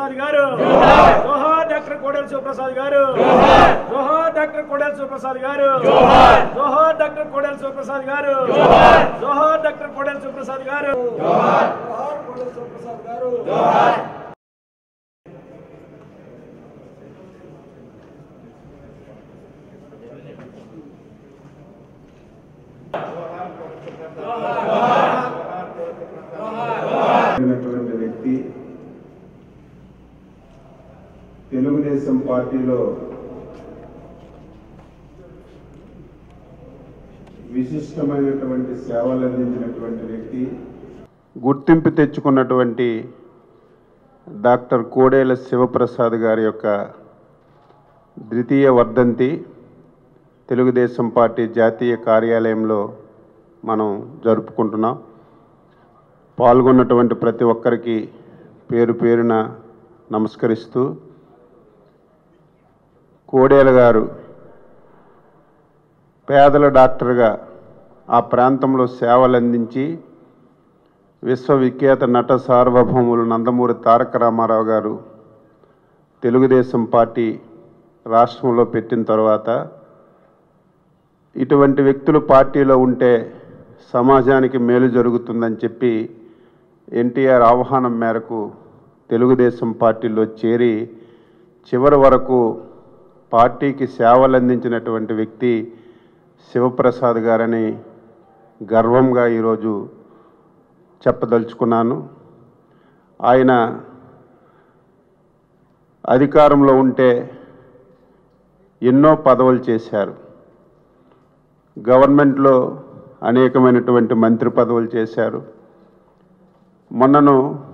శివప్రసాద్ గారు జోహార్ డాక్టర్ కోడెల శివప్రసాద్ గారు జోహార్ డాక్టర్ కోడెల శివప్రసాద్ గారు జోహార్ డాక్టర్ కోడెల శివప్రసాద్ గారు జోహార్ డాక్టర్ కోడెల శివప్రసాద్ గారు జోహార్ కోడెల శివప్రసాద్ గారు అయినటువంటి వ్యక్తి తెలుగుదేశం పార్టీలో విశిష్టమైనటువంటి సేవలు అందించినటువంటి వ్యక్తి గుర్తింపు తెచ్చుకున్నటువంటి డాక్టర్ కోడేల శివప్రసాద్ గారి యొక్క ద్వితీయ వర్ధంతి తెలుగుదేశం పార్టీ జాతీయ కార్యాలయంలో మనం జరుపుకుంటున్నాం పాల్గొన్నటువంటి ప్రతి ఒక్కరికి పేరు పేరున నమస్కరిస్తూ కోడేల గారు పేదల డాక్టర్గా ఆ ప్రాంతంలో సేవలు అందించి విశ్వవిఖ్యాత నట సార్వభౌములు నందమూరి తారక రామారావు గారు తెలుగుదేశం పార్టీ రాష్ట్రంలో పెట్టిన తర్వాత ఇటువంటి వ్యక్తులు పార్టీలో ఉంటే సమాజానికి మేలు జరుగుతుందని చెప్పి ఎన్టీఆర్ ఆహ్వానం మేరకు తెలుగుదేశం పార్టీలో చేరి చివరి వరకు పార్టీకి సేవలు అందించినటువంటి వ్యక్తి శివప్రసాద్ గారని గర్వంగా ఈరోజు చెప్పదలుచుకున్నాను ఆయన అధికారంలో ఉంటే ఎన్నో పదవులు చేశారు గవర్నమెంట్లో అనేకమైనటువంటి మంత్రి పదవులు చేశారు మొన్నను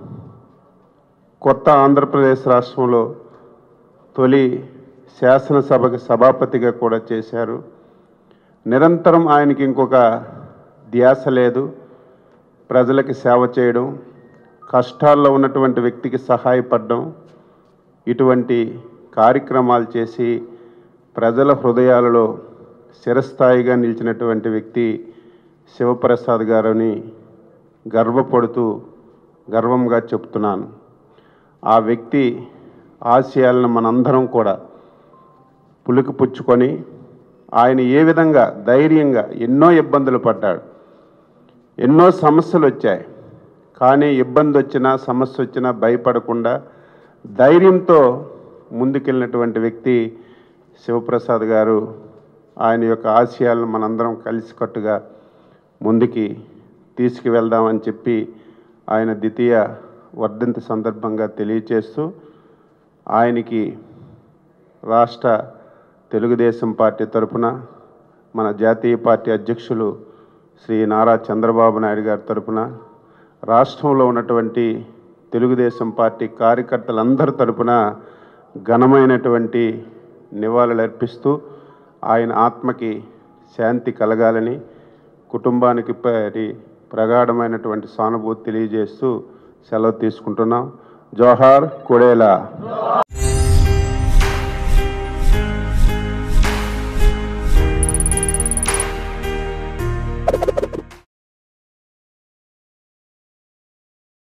కొత్త ఆంధ్రప్రదేశ్ రాష్ట్రంలో తొలి శాసనసభకి సభాపతిగా కూడా చేశారు నిరంతరం ఆయనకి ఇంకొక ధ్యాస లేదు ప్రజలకి సేవ చేయడం కష్టాల్లో ఉన్నటువంటి వ్యక్తికి సహాయపడడం ఇటువంటి కార్యక్రమాలు చేసి ప్రజల హృదయాలలో చిరస్థాయిగా నిలిచినటువంటి వ్యక్తి శివప్రసాద్ గారని గర్వపడుతూ గర్వంగా చెప్తున్నాను ఆ వ్యక్తి ఆశయాలను మనందరం కూడా పులికి పుచ్చుకొని ఆయన ఏ విధంగా ధైర్యంగా ఎన్నో ఇబ్బందులు పడ్డాడు ఎన్నో సమస్యలు వచ్చాయి కానీ ఇబ్బంది వచ్చినా సమస్య వచ్చినా భయపడకుండా ధైర్యంతో ముందుకెళ్ళినటువంటి వ్యక్తి శివప్రసాద్ గారు ఆయన యొక్క ఆశయాలను మనందరం కలిసికట్టుగా ముందుకి తీసుకువెళ్దామని చెప్పి ఆయన ద్వితీయ వర్ధంతి సందర్భంగా తెలియచేస్తూ ఆయనకి రాష్ట్ర తెలుగుదేశం పార్టీ తరపున మన జాతీయ పార్టీ అధ్యక్షులు శ్రీ నారా చంద్రబాబు నాయుడు గారి తరపున రాష్ట్రంలో ఉన్నటువంటి తెలుగుదేశం పార్టీ కార్యకర్తలందరి తరపున ఘనమైనటువంటి నివాళులు అర్పిస్తూ ఆయన ఆత్మకి శాంతి కలగాలని కుటుంబానికి పరి ప్రగాఢమైనటువంటి సానుభూతి తెలియజేస్తూ సెలవు తీసుకుంటున్నాం జోహార్ కొడేలా